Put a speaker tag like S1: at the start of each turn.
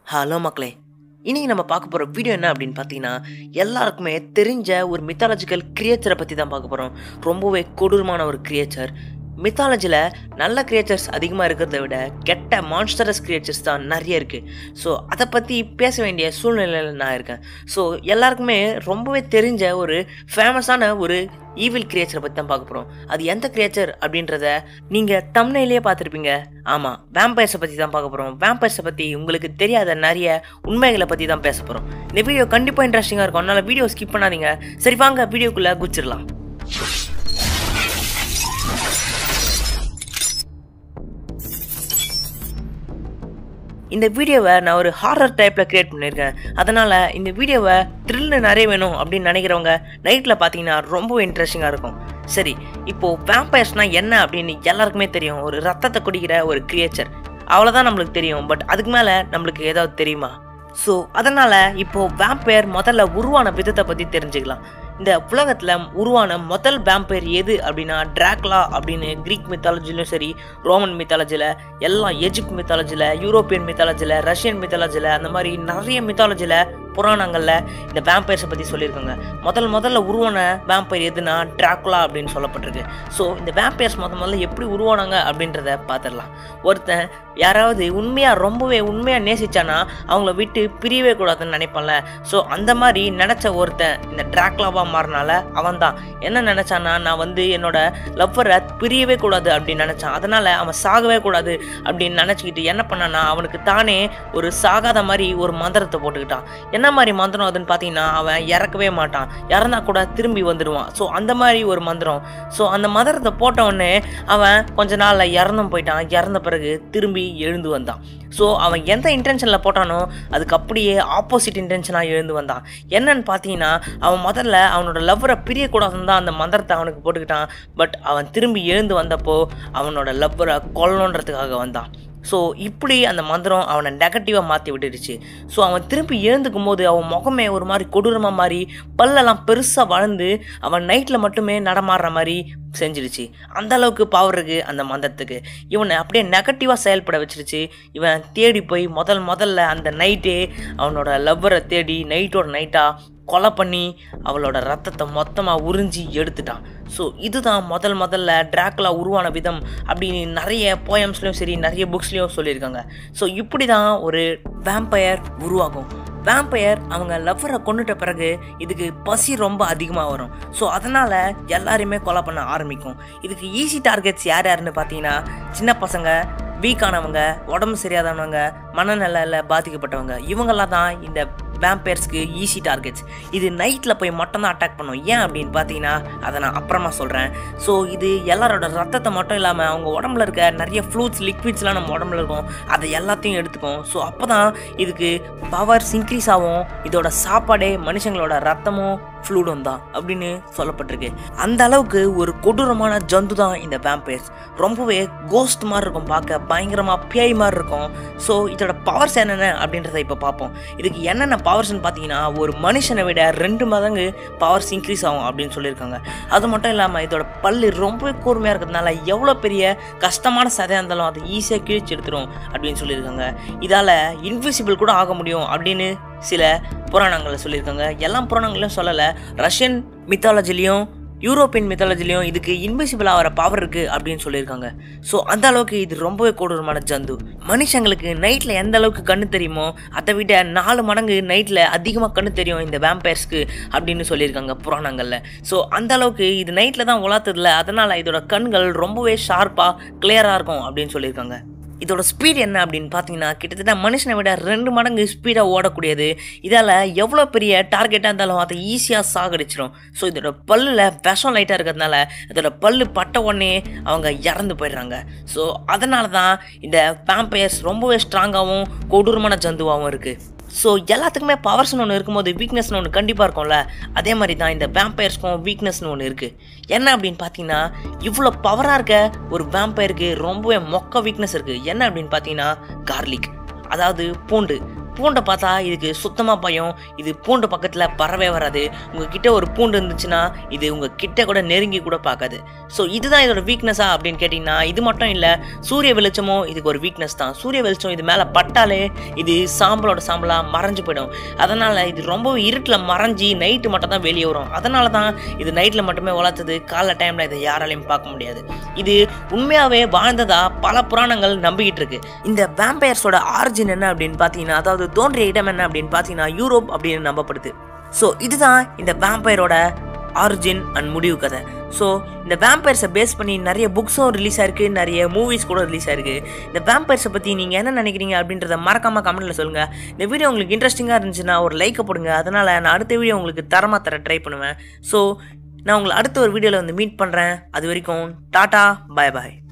S1: hello மக்களே இன்னைக்கு நம்ம பார்க்க போகிற வீடியோ என்ன அப்படின்னு பார்த்தீங்கன்னா எல்லாருக்குமே தெரிஞ்ச ஒரு மித்தாலஜிக்கல் கிரியேச்சரை பற்றி தான் பார்க்க போகிறோம் ரொம்பவே கொடூரமான ஒரு கிரியேச்சர் மித்தாலஜியில் நல்ல கிரியேச்சர்ஸ் அதிகமாக இருக்கிறத விட கெட்ட மான்ஸ்டரஸ் கிரியேச்சர்ஸ் தான் நிறைய இருக்குது ஸோ அதை பற்றி பேச வேண்டிய சூழ்நிலையில் நான் இருக்கேன் ஸோ எல்லாருக்குமே ரொம்பவே தெரிஞ்ச ஒரு ஃபேமஸான ஒரு ஈவில் கிரியேச்சரை பற்றி தான் பார்க்க போகிறோம் அது எந்த கிரியேச்சர் அப்படின்றத நீங்கள் தம்னையிலேயே பார்த்துருப்பீங்க ஆமாம் வேம்பயர்ஸை பற்றி தான் பார்க்க போகிறோம் வேம்பயர்ஸை பற்றி உங்களுக்கு தெரியாத நிறைய உண்மைகளை பற்றி தான் பேச போகிறோம் இந்த வீடியோ கண்டிப்பாக இன்ட்ரெஸ்டிங்காக இருக்கும் அதனால் வீடியோ ஸ்கிப் பண்ணாதீங்க சரி வாங்க வீடியோக்குள்ளே குச்சிடலாம் இந்த வீடியோவை நான் ஒரு ஹாரர் டைப்பில் க்ரியேட் பண்ணியிருக்கேன் அதனால் இந்த வீடியோவை த்ரில்லு நிறைய வேணும் அப்படின்னு நினைக்கிறவங்க நைட்டில் பார்த்தீங்கன்னா ரொம்ப இன்ட்ரெஸ்டிங்காக இருக்கும் சரி இப்போது வேம்பயர்ஸ்னால் என்ன அப்படின்னு எல்லாருக்குமே தெரியும் ஒரு ரத்தத்தை குடிக்கிற ஒரு கிரியேச்சர் அவ்வளோதான் நம்மளுக்கு தெரியும் பட் அதுக்கு மேலே நம்மளுக்கு ஏதாவது தெரியுமா ஸோ அதனால் இப்போது வேம்பயர் முதல்ல உருவான விதத்தை பற்றி தெரிஞ்சுக்கலாம் இந்த உலகத்தில் உருவான முதல் வேம்பயர் எது அப்படின்னா டிராக்லா அப்படின்னு கிரீக் மித்தாலஜிலையும் சரி ரோமன் மித்தாலஜியில் எல்லாம் எஜிப்ட் மித்தாலஜியில் யூரோப்பியன் மித்தாலஜியில் ரஷ்யன் மித்தாலஜியில் அந்த மாதிரி நிறைய மித்தாலஜியில் புராணங்களில் இந்த வேம்பயர்ஸை பற்றி சொல்லியிருக்காங்க முதல் முதல்ல உருவான வேம்பயர் எதுனா டிராக்குலா அப்படின்னு சொல்லப்பட்டிருக்கு ஸோ இந்த வேம்பயர்ஸ் முத முதல்ல எப்படி உருவானாங்க அப்படின்றத பார்த்துடலாம் ஒருத்தன் யாராவது உண்மையாக ரொம்பவே உண்மையாக நேசிச்சானா அவங்கள விட்டு பிரியவே கூடாதுன்னு நினைப்பான்ல ஸோ அந்த மாதிரி நினச்ச ஒருத்தன் இந்த டிராக்லாவாக மாறினால அவன் தான் என்ன நினச்சானா நான் வந்து என்னோட லவ்வரை பிரியவே கூடாது அப்படின்னு நினச்சான் அதனால் அவன் சாகவே கூடாது அப்படின்னு நினச்சிக்கிட்டு என்ன பண்ணானா அவனுக்கு தானே ஒரு சாகாத மாதிரி ஒரு மந்திரத்தை போட்டுக்கிட்டான் என்ன மாதிரி மந்திரம் அதுன்னு பார்த்தீங்கன்னா அவன் இறக்கவே மாட்டான் இறந்தா கூட திரும்பி வந்துடுவான் ஸோ அந்த மாதிரி ஒரு மந்திரம் ஸோ அந்த மந்திரத்தை போட்ட உடனே அவன் கொஞ்ச நாளில் இறந்தும் போயிட்டான் இறந்த பிறகு திரும்பி எழுந்து வந்தான் ஸோ அவன் எந்த இன்டென்ஷனில் போட்டானோ அதுக்கு அப்படியே ஆப்போசிட் இன்டென்ஷனாக எழுந்து வந்தான் என்னன்னு பார்த்தீங்கன்னா அவன் முதல்ல அவனோட லவ்வரை பிரியக்கூடாதுன்னு தான் அந்த மந்திரத்தை அவனுக்கு போட்டுக்கிட்டான் பட் அவன் திரும்பி எழுந்து வந்தப்போ அவனோட லவ்வரை கொல்லணுன்றதுக்காக வந்தான் ஸோ இப்படி அந்த மந்திரம் அவனை நெகட்டிவாக மாற்றி விட்டுடுச்சு ஸோ அவன் திரும்பி எழுந்துக்கும் போது அவன் முகமே ஒரு மாதிரி கொடூரமாக மாதிரி பல்லெல்லாம் பெருசாக வளர்ந்து அவன் நைட்டில் மட்டுமே நடமாடுற மாதிரி செஞ்சிடுச்சு அந்த அளவுக்கு பவர் இருக்கு அந்த மந்திரத்துக்கு இவனை அப்படியே நெகட்டிவாக செயல்பட வச்சிருச்சு இவன் தேடி போய் முதல் முதல்ல அந்த நைட்டே அவனோட லவ்வரை தேடி நைட்டோட நைட்டாக கொலை பண்ணி அவளோட ரத்தத்தை மொத்தமாக உறிஞ்சி எடுத்துட்டான் ஸோ இதுதான் முதல் முதல்ல டிராக்குலா உருவான விதம் அப்படின்னு நிறைய போயம்ஸ்லையும் சரி நிறைய புக்ஸ்லேயும் சொல்லியிருக்காங்க ஸோ இப்படி தான் ஒரு வேம்பயர் உருவாகும் வேம்பயர் அவங்க லவ்வரை கொண்டுட்ட பிறகு இதுக்கு பசி ரொம்ப அதிகமாக வரும் ஸோ அதனால் எல்லாரையுமே கொலை பண்ண ஆரம்பிக்கும் இதுக்கு ஈஸி டார்கெட்ஸ் யார் யாருன்னு பார்த்தீங்கன்னா சின்ன பசங்க வீக்கானவங்க உடம்பு சரியாதவங்க மனநலில் பாதிக்கப்பட்டவங்க இவங்கெல்லாம் தான் இந்த வேம்பயர்ஸ்க்கு ஈஸி டார்கெட்ஸ் இது நைட்டில் போய் மட்டும்தான் அட்டாக் பண்ணும் ஏன் அப்படின்னு பார்த்தீங்கன்னா அதை நான் அப்புறமா சொல்கிறேன் ஸோ இது எல்லாரோட ரத்தத்தை மட்டும் இல்லாமல் அவங்க உடம்புல இருக்க நிறைய ஃப்ளூட்ஸ் லிக்விட்ஸ்லாம் நம்ம உடம்புல இருக்கும் அதை எல்லாத்தையும் எடுத்துக்கும் ஸோ அப்போ தான் இதுக்கு பவர்ஸ் இன்க்ரீஸ் ஆகும் இதோட சாப்பாடே மனுஷங்களோட ரத்தமும் ஃப்ளூடும் தான் அப்படின்னு சொல்லப்பட்டிருக்கு அந்த அளவுக்கு ஒரு கொடூரமான ஜந்து தான் இந்த வேம்பயர்ஸ் ரொம்பவே கோஸ்ட் மாதிரி இருக்கும் பார்க்க பயங்கரமாக பேய் மாதிரி இருக்கும் ஸோ இதோட பவர்ஸ் என்னென்ன அப்படின்றத இப்போ பார்ப்போம் இதுக்கு என்னென்ன பவர்ஸ்னு பார்த்தீங்கன்னா ஒரு மனுஷனை விட ரெண்டு மடங்கு பவர்ஸ் இன்க்ரீஸ் ஆகும் அப்படின்னு சொல்லியிருக்காங்க அது மட்டும் இல்லாமல் இதோட பல்லு ரொம்பவே கூர்மையாக இருக்கிறதுனால எவ்வளோ பெரிய கஷ்டமான சதையாக இருந்தாலும் அதை ஈஸியாக கிழிச்சு எடுத்துரும் அப்படின்னு சொல்லியிருக்காங்க இதால் இன்விசிபிள் கூட ஆக முடியும் அப்படின்னு சில புராணங்களில் சொல்லியிருக்காங்க எல்லா புராணங்களையும் சொல்லலை ரஷ்யன் மித்தாலஜிலையும் யூரோப்பியன் மித்தாலஜிலையும் இதுக்கு இன்விசிபிள் ஆகிற பவர் இருக்குது அப்படின்னு சொல்லியிருக்காங்க ஸோ அந்த அளவுக்கு இது ரொம்பவே கொடூரமான ஜந்து மனுஷங்களுக்கு நைட்டில் எந்த அளவுக்கு கண்ணு தெரியுமோ அதை விட நாலு மடங்கு நைட்டில் அதிகமாக கண்ணு தெரியும் இந்த வேம்பயர்ஸ்க்கு அப்படின்னு சொல்லியிருக்காங்க புராணங்களில் ஸோ அந்த அளவுக்கு இது நைட்டில் தான் உலாத்ததில்ல அதனால் இதோட கண்கள் ரொம்பவே ஷார்ப்பாக கிளியராக இருக்கும் அப்படின்னு சொல்லியிருக்காங்க இதோட ஸ்பீட் என்ன அப்படின்னு பார்த்தீங்கன்னா கிட்டத்தட்ட மனுஷனை விட ரெண்டு மடங்கு ஸ்பீடாக ஓடக்கூடியது இதால் எவ்வளோ பெரிய டார்கெட்டாக இருந்தாலும் அதை ஈஸியாக சாகடிச்சிடும் ஸோ இதோட பல்லில் விஷம் லைட்டாக இருக்கிறதுனால இதோட பல்லு பட்ட உடனே அவங்க இறந்து போயிடுறாங்க ஸோ அதனால தான் இந்த வேம்பயர்ஸ் ரொம்பவே ஸ்ட்ராங்காகவும் கொடூரமான ஜந்துவாகவும் இருக்குது ஸோ எல்லாத்துக்குமே பவர்ஸ்னு ஒன்று இருக்கும்போது வீக்னஸ்னு ஒன்று கண்டிப்பாக இருக்கும்ல அதே மாதிரி தான் இந்த வேம்பயர்ஸ்க்கும் வீக்னஸ்னு ஒன்று இருக்குது என்ன அப்படின்னு பார்த்தீங்கன்னா இவ்வளோ பவராக இருக்க ஒரு வேம்பயருக்கு ரொம்பவே மொக்க வீக்னஸ் இருக்குது என்ன அப்படின்னு பார்த்தீங்கன்னா கார்லிக் அதாவது பூண்டு பூண்டை பார்த்தா இதுக்கு சுத்தமாக பயம் இது பூண்டு பக்கத்தில் பறவே வராது உங்ககிட்ட ஒரு பூண்டு இருந்துச்சுன்னா இது உங்கள் கிட்ட கூட நெருங்கி கூட பார்க்காது ஸோ இதுதான் இதோட வீக்னஸா அப்படின்னு கேட்டிங்கன்னா இது மட்டும் இல்லை சூரிய வெளிச்சமும் இதுக்கு ஒரு வீக்னஸ் தான் சூரிய வெளிச்சம் இது மேலே பட்டாலே இது சாம்பலோட சாம்பலாக மறைஞ்சு போயிடும் அதனால் இது ரொம்ப இருட்டில் மறைஞ்சி நைட்டு மட்டும் தான் வெளியே வரும் அதனால தான் இது நைட்டில் மட்டுமே வளர்த்தது காலை டைமில் இதை யாராலையும் பார்க்க முடியாது இது உண்மையாகவே வாழ்ந்ததா பல புராணங்கள் நம்பிக்கிட்டு இருக்கு இந்த வேம்பயர்ஸோட ஆரிஜின் என்ன அப்படின்னு பார்த்தீங்கன்னா அதாவது தோன்றிய இடம் என்ன அப்படின்னு பார்த்தீங்கன்னா யூரோப் அப்படின்னு நம்பப்படுது ஸோ இதுதான் இந்த வேம்பயரோட ஆரிஜின் அண்ட் முடிவு கதை ஸோ இந்த வேம்பயர்ஸை பேஸ் பண்ணி நிறைய புக்ஸும் ரிலீஸ் ஆயிருக்கு நிறைய மூவிஸ் கூட ரிலீஸ் ஆயிருக்கு இந்த வேம்பயர்ஸை பற்றி நீங்கள் என்ன நினைக்கிறீங்க அப்படின்றத மறக்காமல் கமெண்ட்டில் சொல்லுங்கள் இந்த வீடியோ உங்களுக்கு இன்ட்ரெஸ்டிங்காக இருந்துச்சுன்னா ஒரு லைக்கை போடுங்க அதனால் நான் அடுத்த வீடியோ உங்களுக்கு தரமாக தர ட்ரை பண்ணுவேன் ஸோ நான் உங்களை அடுத்த ஒரு வீடியோவில் வந்து மீட் பண்ணுறேன் அது வரைக்கும் டாட்டா பாய் பாய்